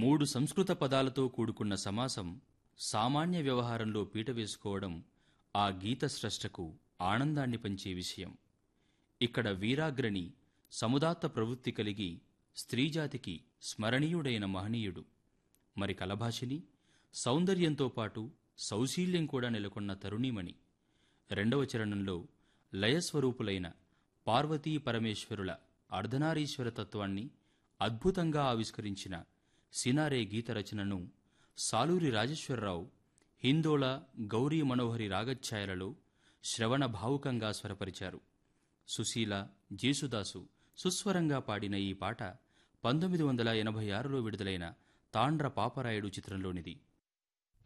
మూడు సంస్కృత పదాలతో కూడుకున్న సమాసం సామాన్య వ్యవహారంలో పీట వేసుకోవడం ఆ గీత స్రష్టకు ఆనందాన్ని పంచే విషయం ఇక్కడ వీరాగ్రణి సముదాత్త ప్రవృత్తి కలిగి స్త్రీజాతికి స్మరణీయుడైన మహనీయుడు మరి కలభాషిని సౌందర్యంతో పాటు సౌశీల్యం కూడా నెలకొన్న తరుణీమణి రెండవ చరణంలో లయస్వరూపులైన పార్వతీ పరమేశ్వరుల అర్ధనారీశ్వర తత్వాన్ని అద్భుతంగా ఆవిష్కరించిన సినారే గీత రచనను సాలూరి రాజేశ్వరరావు హిందోళ గౌరీ మనోహరి రాగఛాయలలో శ్రవణ భావుకంగా స్వరపరిచారు సుశీల జేసుదాసు సుస్వరంగా పాడిన ఈ పాట పంతొమ్మిది వందల ఎనభై ఆరులో విడుదలైన తాండ్ర పాపరాయుడు చిత్రంలోనిది